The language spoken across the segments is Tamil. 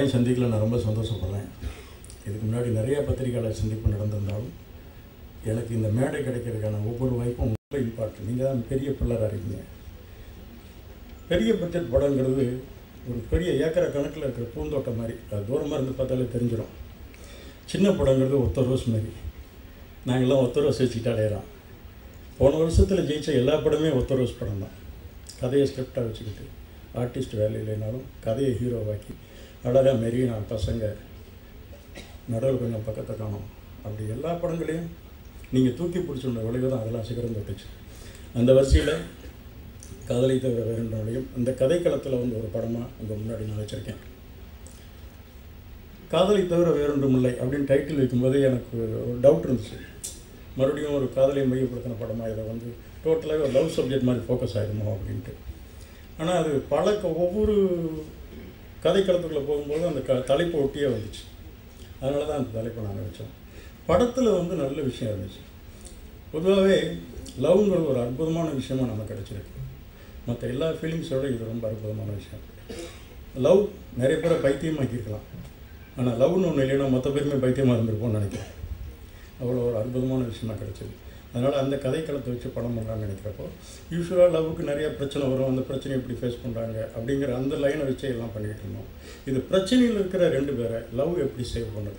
யாரையும் சந்திக்கல நான் ரொம்ப சந்தோஷப்படுறேன் இதுக்கு முன்னாடி நிறைய பத்திரிகையாளர் சந்திப்பு நடந்திருந்தாலும் எனக்கு இந்த மேடை கிடைக்கிறதுக்கான ஒவ்வொரு வாய்ப்பும் ரொம்ப இம்பார்ட்டன்ட் நீங்கள் தான் பெரிய பிள்ளராக இருக்கீங்க பெரிய பட்ஜெட் படங்கிறது ஒரு பெரிய ஏக்கரை கணக்கில் இருக்கிற பூந்தோட்டம் மாதிரி அது தூரமாக இருந்து பார்த்தாலே தெரிஞ்சிடும் சின்ன படங்கிறது ஒத்த ரோஸ் மாதிரி நாங்கள்லாம் ஒத்த ரோஸ் வச்சுக்கிட்டு அலையிறோம் போன வருஷத்தில் ஜெயிச்ச எல்லா படமே ஒத்த ரோஸ் படம் தான் கதையை ஸ்கிரிப்டாக வச்சுக்கிட்டு ஆர்டிஸ்ட் வேலை இல்லைனாலும் கதையை ஹீரோவாக்கி அழகாக மெரினா பசங்க நடுவில் கொஞ்சம் பக்கத்தை காணும் அப்படி எல்லா படங்களையும் நீங்கள் தூக்கி பிடிச்சிருந்த விளைவு தான் அதெல்லாம் சிகரம் தொட்டுச்சு அந்த வரிசையில் காதலை தவிர வேறுன்றவளையும் இந்த கதைக்களத்தில் வந்து ஒரு படமாக உங்கள் முன்னாடி நான் வச்சுருக்கேன் காதலை தவிர வேறொன்றும் இல்லை அப்படின்னு டைட்டில் வைக்கும்போதே எனக்கு ஒரு டவுட் இருந்துச்சு மறுபடியும் ஒரு காதலை மையப்படுத்தின படமாக இதை வந்து டோட்டலாகவே ஒரு லவ் சப்ஜெக்ட் மாதிரி ஃபோக்கஸ் ஆகிடுமோ அப்படின்ட்டு ஆனால் அது பல க- ஒவ்வொரு கதைக்களத்துக்குள்ளே போகும்போது அந்த க தலைப்பு ஒட்டியே வந்துச்சு அதனால தான் அந்த தலைப்பை நாங்கள் வச்சோம் படத்தில் வந்து நல்ல விஷயம் இருந்துச்சு பொதுவாகவே லவ்ங்கிறது ஒரு அற்புதமான விஷயமா நமக்கு கிடச்சிருக்கு மற்ற எல்லா ஃபீலிங்ஸோட இது ரொம்ப அற்புதமான விஷயம் லவ் நிறைய பேரை பைத்தியமாக்கியிருக்கலாம் ஆனால் லவ்னு ஒன்று இல்லைன்னா மற்ற பேருமே பைத்தியமாக இருந்திருப்போம்னு நினைக்கிறேன் அவ்வளோ ஒரு அற்புதமான விஷயமா கிடச்சிது அதனால் அந்த கதைக்களத்தை வச்சு படம் பண்ணுறான்னு நினைக்கிறப்போ யூஸ்வலாக லவ்வுக்கு நிறைய பிரச்சனை வரும் அந்த பிரச்சனையை எப்படி ஃபேஸ் பண்ணுறாங்க அப்படிங்கிற அந்த லைனை வச்சு எல்லாம் பண்ணிக்கிட்டு இருந்தோம் இது பிரச்சனையில் இருக்கிற ரெண்டு பேரை லவ் எப்படி சேவ் பண்ணுது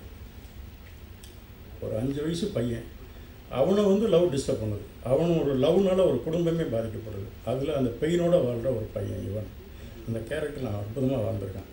ஒரு அஞ்சு வயசு பையன் அவனை வந்து லவ் டிஸ்டர்ப் பண்ணுது அவன் ஒரு லவ்னால ஒரு குடும்பமே பாதிக்கப்படுது அதில் அந்த பெயினோட வாழ்கிற ஒரு பையன் இவன் அந்த கேரக்டர் நான் அற்புதமாக வாழ்ந்திருக்கான்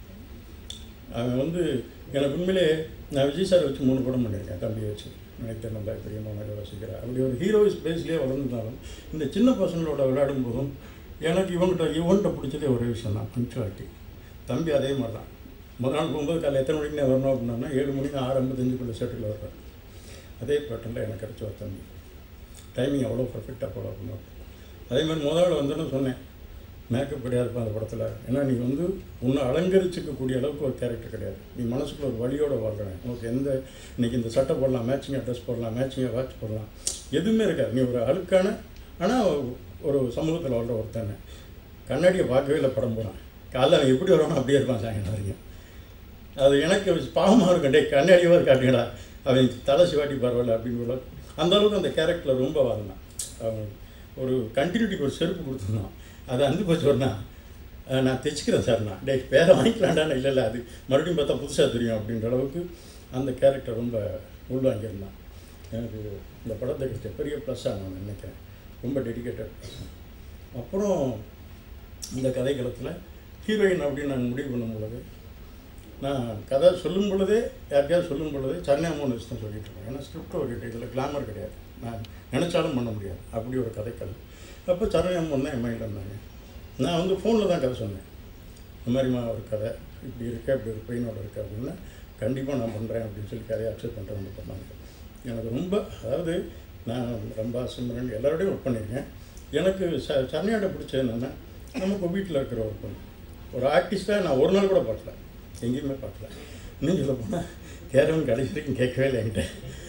அவன் வந்து எனக்கு உண்மையிலே நான் விஜய் சார் வச்சு மூணு படம் பண்ணியிருக்கேன் தம்பியை வச்சு நினைத்த நல்லா பிரியமாக வசிக்கிறேன் அப்படி ஒரு ஹீரோயிஸ் பேஸ்லேயே வளர்ந்துருந்தாலும் இந்த சின்ன பசங்களோட விளையாடும் போதும் எனக்கு இவன்கிட்ட இவன்கிட்ட பிடிச்சதே ஒரே விஷயம் தான் பங்க்சுவாலிட்டி தம்பி அதே மாதிரி தான் முதல் நாள் போகும்போது காலையில் எத்தனை மணிக்கு நான் வரணும் அப்படின்னா ஏழு மணிக்கு ஆறு ஐம்பத்தஞ்சுக்குள்ளே ஷர்ட்டில் வருவேன் அதே பேட்டர்னில் எனக்கு கிடச்ச ஒரு தம்பி டைமிங் அவ்வளோ பர்ஃபெக்டாக ஃபாலோ பண்ணுவோம் அதே மாதிரி முதல் நாள் வந்தோன்னு சொன்னேன் மேக்கப் கிடையாதுப்பா அந்த படத்தில் ஏன்னா நீ வந்து உன்னை அலங்கரிச்சிக்கக்கூடிய அளவுக்கு ஒரு கேரக்டர் கிடையாது நீ மனசுக்குள்ள ஒரு வழியோட வாழ்கிறேன் உனக்கு எந்த இன்னைக்கு இந்த சட்டை போடலாம் மேட்சிங்காக ட்ரெஸ் போடலாம் மேட்சிங்காக வாட்ச் போடலாம் எதுவுமே இருக்காது நீ ஒரு அழுக்கான ஆனால் ஒரு சமூகத்தில் வாழ்கிற ஒருத்தனை கண்ணாடியை பார்க்கவே இல்லை படம் போகிறான் காலைல அவன் எப்படி வரணும் அப்படியே இருப்பான் சாயங்காலம் வரைக்கும் அது எனக்கு பாவமாக இருக்கும் டே கண்ணாடியாக காட்டுங்கடா அவன் தலை சிவாட்டி பரவாயில்ல அப்படின்னு உள்ள அந்த அளவுக்கு அந்த கேரக்டரில் ரொம்ப வாழ்ந்தான் அவன் ஒரு கண்டினியூட்டிக்கு ஒரு செருப்பு கொடுத்துருந்தான் அது அந்து போச்சு வரனா நான் தைச்சிக்கிறேன் சார் நான் டே பேரை வாங்கிக்கலாண்டான்னு இல்லை இல்லை அது மறுபடியும் பார்த்தா புதுசாக தெரியும் அப்படின்ற அளவுக்கு அந்த கேரக்டர் ரொம்ப உள்வாங்கியிருந்தான் எனக்கு இந்த படத்தை கிடைச்ச பெரிய ப்ளஸ்ஸாக நான் நினைக்கிறேன் ரொம்ப டெடிக்கேட்டட் அப்புறம் இந்த கதைக்களத்தில் ஹீரோயின் அப்படின்னு நான் முடிவு பண்ணும் பொழுது நான் கதை சொல்லும் பொழுதே யாருக்கையாவது சொல்லும் பொழுதே சன்னியாமோன்னு வச்சு தான் சொல்லிட்டு இருக்கேன் ஏன்னா ஸ்கிரிப்ட் ஒரு இதில் கிளாமர் கிடையாது நான் நினச்சாலும் பண்ண முடியாது அப்படி ஒரு கதைக்கல் அப்போ சரணியம்மன் தான் என் மைண்டில் இருந்தாங்க நான் வந்து ஃபோனில் தான் கதை சொன்னேன் இந்த மாதிரிமா ஒரு கதை இப்படி இருக்கு அப்படி ஒரு பெயினோட இருக்குது அப்படின்னா கண்டிப்பாக நான் பண்ணுறேன் அப்படின்னு சொல்லி கதையை அக்செப்ட் பண்ணுறேன் வந்து பண்ணாங்க எனக்கு ரொம்ப அதாவது நான் ரம்பா சிம்ரன் எல்லாரோடையும் ஒர்க் பண்ணியிருக்கேன் எனக்கு ச சரணியாட பிடிச்சது என்னென்னா நமக்கு வீட்டில் இருக்கிற ஒரு பொண்ணு ஒரு ஆர்டிஸ்ட்டாக நான் ஒரு நாள் கூட பார்க்கல எங்கேயுமே பார்க்கல இன்னும் சொல்ல போனால் கேரவன் கடைசி வரைக்கும் கேட்கவே இல்லை என்கிட்ட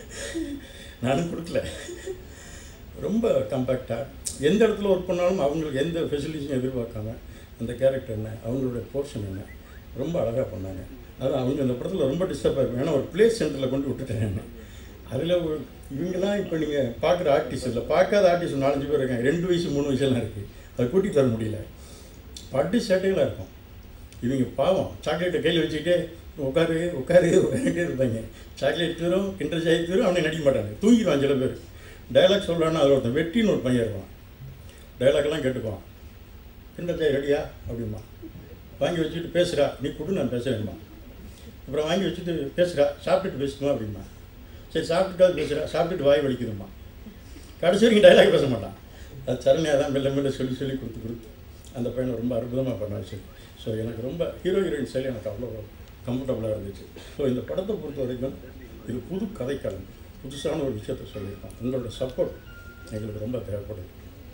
நானும் கொடுக்கல ரொம்ப கம்பேக்டாக எந்த இடத்துல ஒர்க் பண்ணாலும் அவங்களுக்கு எந்த ஃபெசிலிட்டியும் எதிர்பார்க்காம அந்த கேரக்டர் என்ன அவங்களுடைய போர்ஷன் என்ன ரொம்ப அழகாக பண்ணாங்க அது அவங்க அந்த படத்தில் ரொம்ப டிஸ்டர்ப் ஆகிருக்கும் ஏன்னா ஒரு பிளேஸ் சென்டரில் கொண்டு விட்டுட்டேன் என்ன அதில் ஒரு இவங்கெல்லாம் இப்போ நீங்கள் பார்க்குற ஆர்டிஸ்ட் இல்லை பார்க்காத ஆர்டிஸ்ட் நாலஞ்சு பேர் இருக்காங்க ரெண்டு வயசு மூணு வயசுலாம் இருக்குது அதை கூட்டி தர முடியல பட்டு சேட்டைகளாக இருக்கும் இவங்க பாவம் சாக்லேட்டை கையில் வச்சுக்கிட்டே உட்காரு உட்காரு உட்காந்துட்டே இருப்பாங்க சாக்லேட் தரும் கிண்டர் சாய் தரும் அவனை நடிக்க மாட்டாங்க தூங்கிடுவான் சில பேர் டைலாக் சொல்கிறான்னா அதில் ஒருத்தன் வெட்டின்னு ஒரு பையன் இருப்பான் டைலாக்லாம் கேட்டுக்குவான் கிண்டர் சாய் ரெடியா அப்படிமா வாங்கி வச்சுட்டு பேசுகிறா நீ கொடு நான் பேசுகிறேன்மா அப்புறம் வாங்கி வச்சுட்டு பேசுகிறா சாப்பிட்டுட்டு பேசுமா அப்படிமா சரி சாப்பிட்டுட்டாவது பேசுகிறா சாப்பிட்டுட்டு வாய் வலிக்குதும்மா கடைசி வரைக்கும் டைலாக் பேச மாட்டான் அது சரணியாக தான் மெல்ல மெல்ல சொல்லி சொல்லி கொடுத்து கொடுத்து அந்த பையனை ரொம்ப அற்புதமாக பண்ண வச்சு ஸோ எனக்கு ரொம்ப ஹீரோ ஹீரோயின் ஸ்டைல் எனக்கு அவ்வளோ கம்ஃபர்டபுளாக இருந்துச்சு ஸோ இந்த படத்தை பொறுத்த வரைக்கும் இது புது கதைக்களம் புதுசான ஒரு விஷயத்த சொல்லியிருக்கோம் உங்களோட சப்போர்ட் எங்களுக்கு ரொம்ப தேவைப்படுது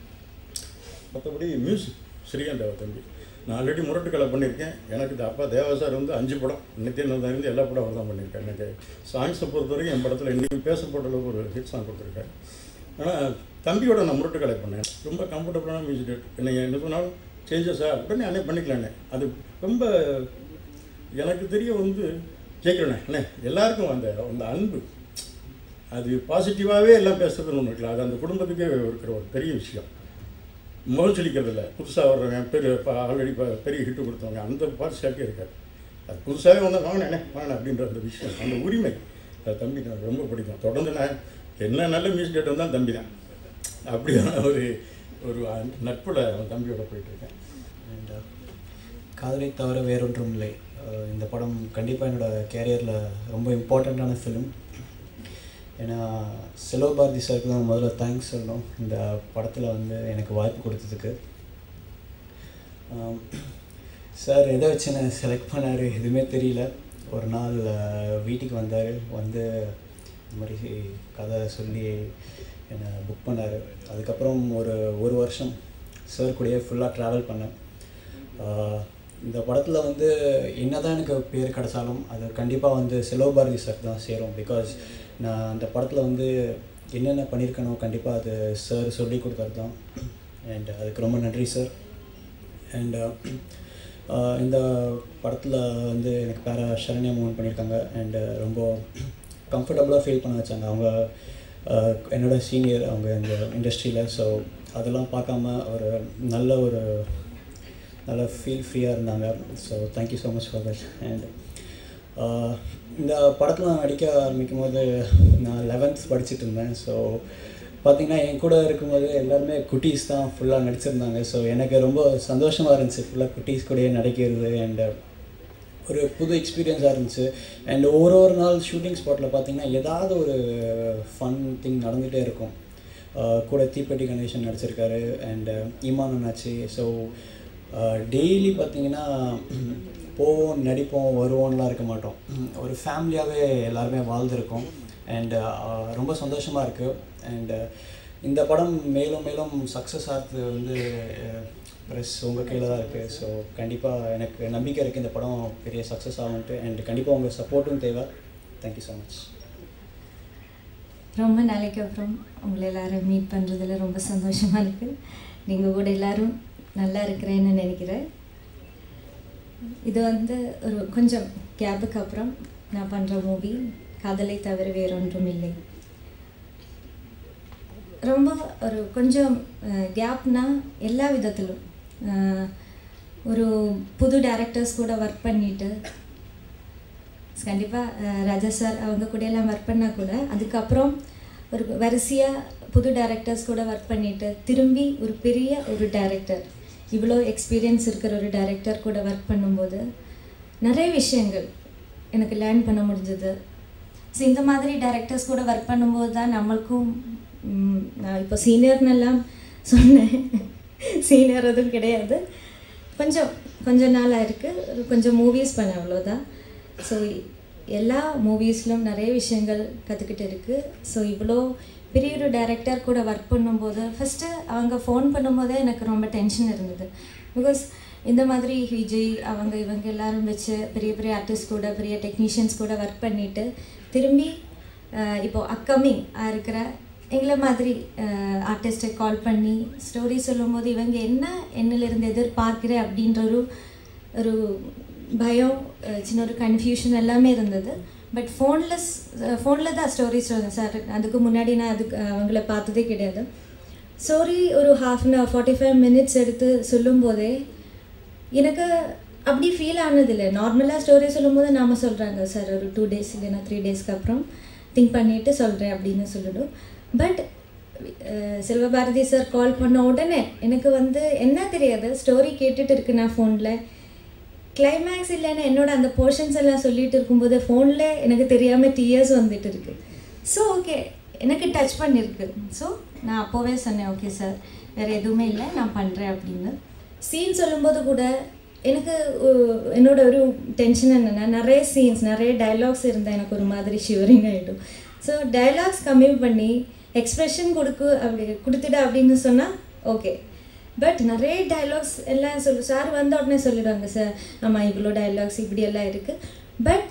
மற்றபடி மியூசிக் ஸ்ரீகாந்த் தேவ தம்பி நான் ஆல்ரெடி முரட்டுக்கலை பண்ணியிருக்கேன் எனக்கு இந்த அப்பா தேவா சார் வந்து அஞ்சு படம் நித்தியானந்தா இருந்து எல்லா படம் அவர் தான் பண்ணியிருக்கேன் எனக்கு சாங்ஸை பொறுத்த வரைக்கும் என் படத்தில் இன்றைக்கும் பேசப்பட்ட அளவுக்கு ஒரு ஹிட் சாங் கொடுத்துருக்கேன் ஆனால் தம்பியோட நான் முரட்டுக்கலை பண்ணேன் ரொம்ப கம்ஃபர்டபுளான மியூசிக் நீங்கள் என்ன சொன்னாலும் சேஞ்சஸா உடனே அன்னே பண்ணிக்கலானே அது ரொம்ப எனக்கு தெரிய வந்து ஜெயிக்கிறேண்ணே அண்ணே எல்லாருக்கும் அந்த அந்த அன்பு அது பாசிட்டிவாகவே எல்லாம் பேசுறதுன்னு ஒன்று இருக்குல்ல அது அந்த குடும்பத்துக்கே இருக்கிற ஒரு பெரிய விஷயம் முகம் சொல்லிக்கிறது இல்லை புதுசாக வர்றவங்க பெரிய ஆல்ரெடி பெரிய ஹிட்டு கொடுத்தவங்க அந்த பார்சியாலிட்டி இருக்காது அது புதுசாகவே வந்து வாங்கினேன் வாங்கினேன் அப்படின்ற அந்த விஷயம் அந்த உரிமை அது தம்பி எனக்கு ரொம்ப பிடிக்கும் தொடர்ந்து நான் என்ன நல்ல மியூசிக் கேட்டு வந்தால் தம்பி தான் அப்படியான ஒரு ஒரு நட்பில் அவன் தம்பியோட போயிட்டுருக்கேன் அண்ட் காதலை தவிர வேறொன்றும் இல்லை அஹ் இந்த படம் கண்டிப்பாக என்னோட கேரியரில் ரொம்ப இம்பார்ட்டண்ட்டான ஃபிலிம் ஏன்னா செலோ பாரதி சாருக்கு தான் முதல்ல தேங்க்ஸ் சொல்லணும் இந்த படத்தில் வந்து எனக்கு வாய்ப்பு கொடுத்ததுக்கு சார் எதை வச்சு என்ன செலக்ட் பண்ணார் எதுவுமே தெரியல ஒரு நாள் அஹ், வீட்டுக்கு வந்தார் வந்து இந்த மாதிரி கதை சொல்லி என்னை புக் பண்ணார் அதுக்கப்புறம் ஒரு ஒரு வருஷம் சார் கூடயே ஃபுல்லாக ட்ராவல் பண்ணேன் ஆஹ் இந்த படத்தில் வந்து என்னதான் எனக்கு பேர் கிடைச்சாலும் அது கண்டிப்பாக வந்து செலோ பாரதி சார் தான் சேரும் பிகாஸ் நான் அந்த படத்தில் வந்து என்னென்ன பண்ணியிருக்கனோ கண்டிப்பாக அது சார் சொல்லி கொடுத்தாரு தான் அண்ட் அதுக்கு ரொம்ப நன்றி சார் அண்ட் இந்த படத்தில் வந்து எனக்கு பேர சரண்யா மூவன் பண்ணியிருக்காங்க அண்டு ரொம்ப கம்ஃபர்டபுளாக ஃபீல் பண்ண வச்சாங்க அவங்க ஆஹ் என்னோட சீனியர் அவங்க இந்த இண்டஸ்ட்ரியில் ஸோ அதெல்லாம் பார்க்காம ஒரு நல்ல ஒரு நல்ல ஃபீல் ஃப்ரீயாக இருந்தாங்க so thank you so much for that and இந்த படத்தில் நான் நடிக்க ஆரம்பிக்கும் போது நான் லெவன்த் படிச்சுட்டு இருந்தேன் ஸோ பார்த்தீங்கன்னா என் கூட இருக்கும்போது எல்லாருமே குட்டீஸ் தான் ஃபுல்லாக நடிச்சிருந்தாங்க ஸோ எனக்கு ரொம்ப சந்தோஷமாக இருந்துச்சு ஃபுல்லாக குட்டீஸ் கூடயே நடிக்கிறது அண்டு ஒரு புது எக்ஸ்பீரியன்ஸாக இருந்துச்சு அண்ட் ஒரு ஒரு நாள் ஷூட்டிங் ஸ்பாட்டில் பார்த்தீங்கன்னா ஏதாவது ஒரு ஃபன் திங் நடந்துகிட்டே இருக்கும் ஆஹ் கூட தீப்பெட்டி கணேசன் நடிச்சிருக்காரு அண்ட் ஈமான் அண்ணாச்சி ஸோ டெய்லி பார்த்தீங்கன்னா போவோம் நடிப்போம் வருவோம்லாம் இருக்க மாட்டோம் ஒரு ஃபேமிலியாகவே எல்லாருமே வாழ்ந்துருக்கோம் அண்ட் ரொம்ப சந்தோஷமாக இருக்குது அண்ட் இந்த படம் மேலும் மேலும் சக்ஸஸ் ஆகிறது வந்து ப்ரெஸ் உங்கள் கையில் தான் இருக்குது ஸோ கண்டிப்பாக எனக்கு நம்பிக்கை இருக்குது இந்த படம் பெரிய சக்ஸஸ் ஆகும்ட்டு அண்ட் கண்டிப்பாக உங்கள் சப்போர்ட்டும் தேவை தேங்க்யூ ஸோ மச் ரொம்ப நாளைக்கு அப்புறம் உங்களை எல்லாரும் மீட் பண்ணுறதுல ரொம்ப சந்தோஷமாக இருக்குது நீங்கள் கூட எல்லாரும் நல்லா இருக்கிறேன்னு நினைக்கிறேன் இது வந்து ஒரு கொஞ்சம் கேப்புக்கு அப்புறம் நான் பண்ணுற மூவி காதலை தவிர வேறொன்றும் இல்லை ரொம்ப ஒரு கொஞ்சம் கேப்னா எல்லா விதத்திலும் அஹ், ஒரு புது டேரக்டர்ஸ் கூட ஒர்க் பண்ணிட்டு கண்டிப்பாக ராஜா சார் அவங்க கூட எல்லாம் ஒர்க் பண்ணால் கூட அதுக்கப்புறம் ஒரு வரிசையாக புது டேரக்டர்ஸ் கூட ஒர்க் பண்ணிட்டு திரும்பி ஒரு பெரிய ஒரு டேரக்டர் இவ்வளோ எக்ஸ்பீரியன்ஸ் இருக்கிற ஒரு டேரக்டர் கூட ஒர்க் பண்ணும்போது நிறைய விஷயங்கள் எனக்கு லேர்ன் பண்ண முடிஞ்சது ஸோ இந்த மாதிரி டேரக்டர்ஸ் கூட ஒர்க் பண்ணும்போது தான் நம்மளுக்கும் ம், நான் இப்போ சீனியர்னெல்லாம் சொன்னேன் சீனியர் எதுவும் கிடையாது கொஞ்சம் கொஞ்ச நாளாக இருக்குது கொஞ்சம் மூவிஸ் பண்ண அவ்வளோதான் ஸோ எல்லா மூவிஸ்லும் நிறைய விஷயங்கள் கற்றுக்கிட்டு இருக்குது ஸோ இவ்வளோ பெரிய ஒரு டைரக்டர் கூட ஒர்க் பண்ணும்போது ஃபஸ்ட்டு அவங்க ஃபோன் பண்ணும்போதே எனக்கு ரொம்ப டென்ஷன் இருந்தது பிகாஸ் இந்த மாதிரி விஜய் அவங்க இவங்க எல்லாரும் வச்சு பெரிய பெரிய ஆர்டிஸ்ட் கூட பெரிய டெக்னீஷியன்ஸ் கூட ஒர்க் பண்ணிவிட்டு திரும்பி அஹ், இப்போ அப்கமிங் இருக்கிற எங்களை மாதிரி ஆர்டிஸ்ட்டை கால் பண்ணி ஸ்டோரி சொல்லும்போது இவங்க என்ன என்னிலிருந்து எதிர்பார்க்கிற அப்படின்ற ஒரு ஒரு பயம் அஹ், சின்ன ஒரு கன்ஃபியூஷன் எல்லாமே இருந்தது பட் ஃபோனில் ஃபோனில் தான் ஸ்டோரிஸ் சார் அதுக்கு முன்னாடி நான் அதுக்கு அவங்கள பார்த்ததே கிடையாது ஸ்டோரி ஒரு half an hour forty five minutes எடுத்து சொல்லும்போதே எனக்கு அப்படி ஃபீல் ஆனதில்லை நார்மலாக ஸ்டோரி சொல்லும்போது நாம சொல்கிறாங்க சார் ஒரு டூ டேஸ் இல்லைன்னா த்ரீ டேஸ்க்கு அப்புறம் திங்க் பண்ணிவிட்டு சொல்கிறேன் அப்படின்னு சொல்லிடும் பட் செல்வபாரதி சார் கால் பண்ண உடனே எனக்கு வந்து என்ன தெரியாது ஸ்டோரி கேட்டுட்டு இருக்கு நான் ஃபோனில் கிளைமேக்ஸ் இல்லைன்னா என்னோட அந்த போர்ஷன்ஸ் எல்லாம் சொல்லிட்டு இருக்கும்போது ஃபோனில் எனக்கு தெரியாமல் டியர்ஸ் வந்துட்டு இருக்கு ஸோ ஓகே எனக்கு டச் பண்ணியிருக்கு ஸோ நான் அப்போவே சொன்னேன் ஓகே சார் வேறு எதுவுமே இல்லை நான் பண்ணுறேன் அப்படின்னு சீன் சொல்லும்போது கூட எனக்கு ஒ- என்னோட ஒரு டென்ஷன் என்னென்னா நிறைய சீன்ஸ் நிறைய டைலாக்ஸ் இருந்தால் எனக்கு ஒரு மாதிரி ஷிவரிங் ஆகிடும் ஸோ டைலாக்ஸ் கம்மி பண்ணி எக்ஸ்ப்ரெஷன் கொடுக்கு அப்படி கொடுத்துடு அப்படின்னு சொன்னால் ஓகே பட் நிறைய டைலாக்ஸ் எல்லாம் சொல்லு சார் வந்த உடனே சொல்லிடுவாங்க சார் ஆமாம் இவ்வளோ டைலாக்ஸ் இப்படி எல்லாம் இருக்குது பட்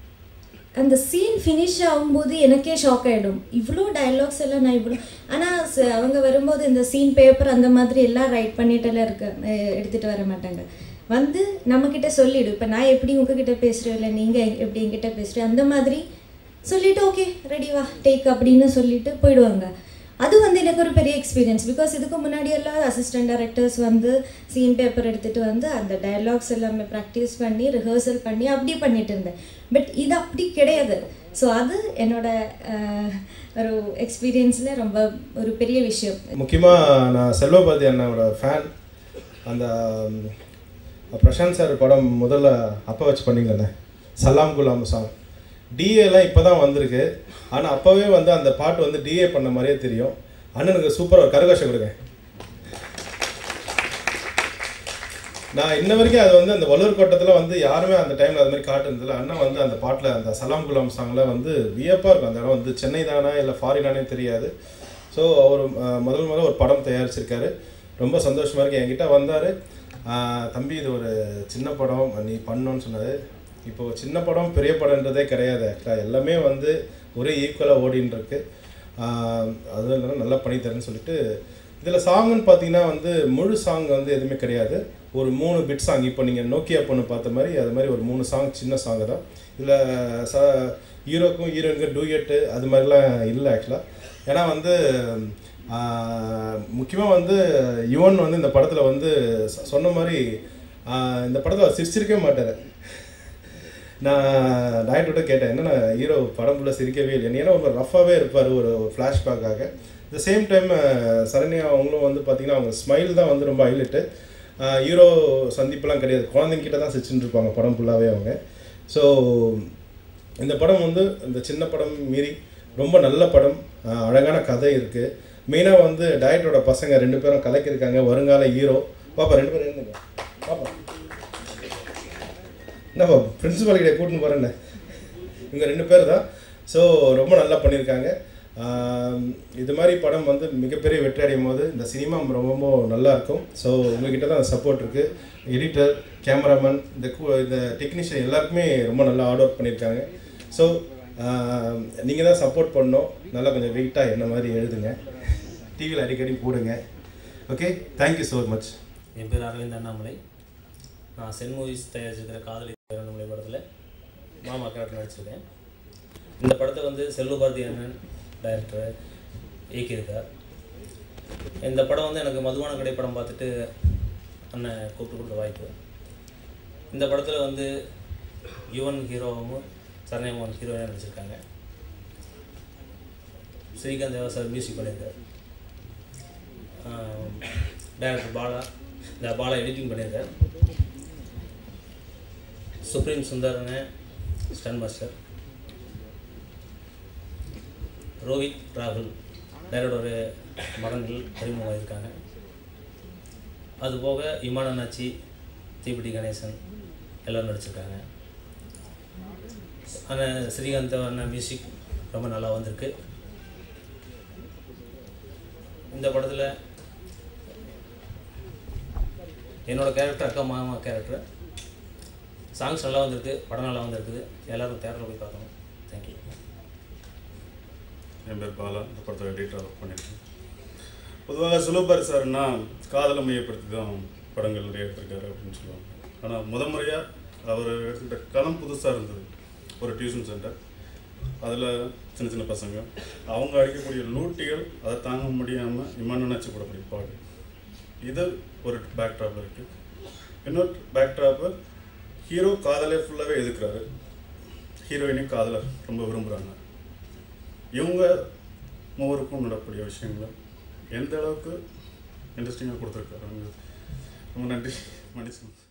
அந்த சீன் ஃபினிஷ் ஆகும்போது எனக்கே ஷாக் ஆகிடும் இவ்வளோ டைலாக்ஸ் எல்லாம் நான் இவ்வளோ ஆனால் அவங்க வரும்போது இந்த சீன் பேப்பர் அந்த மாதிரி எல்லாம் ரைட் பண்ணிட்டு எல்லாம் இருக்க அஹ் எடுத்துகிட்டு வர மாட்டாங்க வந்து நம்மக்கிட்ட சொல்லிடு இப்போ நான் எப்படி உங்ககிட்ட பேசுகிறேன் இல்லை நீங்கள் எப்படி என்கிட்ட பேசுகிறேன் அந்த மாதிரி சொல்லிட்டு ஓகே ரெடி வா டேக் அப்படின்னு சொல்லிட்டு போயிடுவாங்க அது வந்து எனக்கு ஒரு பெரிய எக்ஸ்பீரியன்ஸ் பிகாஸ் இதுக்கு முன்னாடி எல்லாம் அசிஸ்டன்ட் டைரக்டர்ஸ் வந்து சீன் பேப்பர் எடுத்துகிட்டு வந்து அந்த டயலாக்ஸ் எல்லாமே ப்ராக்டிஸ் பண்ணி ரிஹர்சல் பண்ணி அப்படி பண்ணிட்டு இருந்தேன் பட் இது அப்படி கிடையாது ஸோ அது என்னோட அஹ், ஒரு எக்ஸ்பீரியன்ஸில் ரொம்ப ஒரு பெரிய விஷயம் முக்கியமாக நான் செல்வபாரதி அண்ணாவோட ஃபேன் அந்த ம், பிரசாந்த் சார் படம் முதல்ல அப்போ வச்சு பண்ணீங்களே சலாம் குலாம் சாங் டிஏலாம் இப்போ தான் வந்திருக்கு ஆனால் அப்போவே வந்து அந்த பாட்டு வந்து டிஏ பண்ண மாதிரியே தெரியும் அண்ணனுக்கு சூப்பராக ஒரு கரகோஷம் கொடுங்க நான் இன்ன வரைக்கும் அது வந்து அந்த வள்ளூர் கோட்டத்தில் வந்து யாருமே அந்த டைமில் அது மாதிரி காட்டுனதில்ல அண்ணன் வந்து அந்த பாட்டில் அந்த சலாம் குலாம் சாங்கில் வந்து வியப்பாக இருக்கும் அந்த இடம் வந்து சென்னை தானா இல்லை ஃபாரினானே தெரியாது ஸோ அவர் அஹ், முதல் முதல்ல ஒரு படம் தயாரிச்சிருக்காரு ரொம்ப சந்தோஷமாக இருக்கு என்கிட்ட வந்தார் தம்பி இது ஒரு சின்ன படம் நீ பண்ணணும்னு சொன்னார் இப்போ சின்ன படம் பெரிய படம்ன்றதே கிடையாது ஆக்சுவலாக எல்லாமே வந்து ஒரே ஈக்குவலாக ஓடின்னு இருக்கு ஆஹ், அதுவும் இல்லாமல் நல்லா பண்ணி தரேன்னு சொல்லிட்டு இதில் சாங்குன்னு பார்த்தீங்கன்னா வந்து முழு சாங் வந்து எதுவுமே கிடையாது ஒரு மூணு பிட் சாங் இப்போ நீங்கள் நோக்கியா பொண்ணு பார்த்த மாதிரி அது மாதிரி ஒரு மூணு சாங் சின்ன சாங் தான் இதில் ச ஹீரோக்கும் ஹீரோயினுக்கும் டூயட்டு அது மாதிரிலாம் இல்லை ஆக்சுவலாக ஏன்னா வந்து முக்கியமாக வந்து யுவன் வந்து இந்த படத்தில் வந்து சொ- சொன்ன மாதிரி ஆஹ், இந்த படத்தில் அவர் சிரிச்சிருக்கவே மாட்டார் நான் டாக்டர்கிட்ட கேட்டேன் என்னன்னா ஹீரோ படம் ஃபுல்லாக சிரிக்கவே இல்லை ஏன்னா ஒரு ரஃபாகவே இருப்பார் ஒரு ஃப்ளாஷ்பேக்காக த சேம் டைம் சரண்யா அவங்களும் வந்து பார்த்தீங்கன்னா அவங்க ஸ்மைல் தான் வந்து ரொம்ப ஹைலைட்டு ஹீரோ சந்திப்பெல்லாம் கிடையாது குழந்தைங்கிட்ட தான் சிரிச்சுட்டு இருப்பாங்க படம் ஃபுல்லாகவே அவங்க ஸோ இந்த படம் வந்து இந்த சின்ன படம் மீறி ரொம்ப நல்ல படம் ஆஹ் அழகான கதை இருக்குது மெயினாக வந்து டயட்டோட பசங்க ரெண்டு பேரும் கலக்கியிருக்காங்க வருங்கால ஹீரோ பாப்பா ரெண்டு பேரும் இருந்துங்க பாப்பா என்னப்பா பிரின்சிபால் கிட்ட கூட்டின்னு போகிறேன்னு இவங்க ரெண்டு பேர் தான் ஸோ ரொம்ப நல்லா பண்ணியிருக்காங்க ஆம், இது மாதிரி படம் வந்து மிகப்பெரிய வெற்றி அடையும் போது இந்த சினிமா ரொம்ப ரொம்ப நல்லா இருக்கும் ஸோ உங்ககிட்ட தான் சப்போர்ட் இருக்குது எடிட்டர் கேமராமேன் இந்த கு- இந்த டெக்னீஷியன் எல்லாருக்குமே ரொம்ப நல்லா ஹார்ட் ஒர்க் பண்ணியிருக்காங்க ஸோ நீங்கள் தான் சப்போர்ட் பண்ணணும் நல்லா கொஞ்சம் வெயிட்டாக என்ன மாதிரி எழுதுங்க டிவியில் அடிக்கடி போடுங்க ஓகே தேங்க்யூ ஸோ மச் என் பேர் அரவிந்த் அண்ணாமலை நான் சென் மூவிஸ் தயாரிச்சிருக்கிற காதலி அண்ணாமலை படத்தில் மாமா கேரக்டர் நடிச்சிருக்கேன் இந்த படத்தை வந்து செல்வபாரதி அண்ணன் டைரக்டர் இயக்கியிருக்கார் இந்த படம் வந்து எனக்கு மதுவான கடை படம் பார்த்துட்டு அண்ணன் கூப்பிட்டு கொடுத்த வாய்ப்பு இந்த படத்தில் வந்து யுவன் ஹீரோவும் சரண்யமோகன் ஹீரோயினாக நடிச்சிருக்காங்க ஸ்ரீகாந்த் தேவா சார் மியூசிக் பண்ணியிருக்காரு டைரக்டர் பாலா இந்த பாலா எடிட்டிங் பண்ணியிருக்கார் சுப்ரீம் சுந்தரன ஸ்டன் மாஸ்டர் ரோஹித் ராகுல் டைரக்டரோட மகன்கள் அறிமுகமாயிருக்காங்க அதுபோக இமான அண்ணாச்சி தீபிடி கணேசன் எல்லோரும் நடிச்சிருக்காங்க அண்ணன் ஸ்ரீகாந்த் அண்ணன் மியூசிக் ரொம்ப நல்லா வந்திருக்கு இந்த படத்தில் என்னோட கேரக்டர் அக்கா மாமா கேரக்டர் சாங்ஸ் நல்லா வந்திருக்கு படம் நல்லா வந்திருக்குது எல்லாரும் தேட்டரில் போய் பார்க்கணும் தேங்க்யூ என் பேர் பாலா இந்த படத்தோட எடிட்டர் ஒர்க் பண்ணியிருக்கேன் பொதுவாக சுலபர் சார்னா காதலை மையப்படுத்தி தான் படங்கள் நிறைய எடுத்திருக்காரு அப்படின்னு சொல்லுவாங்க ஆனால் முத முறையாக அவர் எடுத்துக்கிட்ட களம் புதுசாக இருந்தது ஒரு டியூஷன் சென்டர் அதில் சின்ன சின்ன பசங்க அவங்க அடிக்கக்கூடிய லூட்டிகள் அதை தாங்க முடியாமல் இமானச்சு கூடக்கூடிய பாடு இது ஒரு பேக் ட்ராப் இருக்குது இன்னொரு பேக் ட்ராப்பு ஹீரோ காதலே ஃபுல்லாகவே எதுக்குறாரு ஹீரோயினையும் காதலை ரொம்ப விரும்புகிறாங்க இவங்க மூவருக்கும் நடக்கூடிய விஷயங்களை எந்த அளவுக்கு இன்ட்ரெஸ்டிங்காக கொடுத்துருக்காரு ரொம்ப நன்றி மன்னிச்சு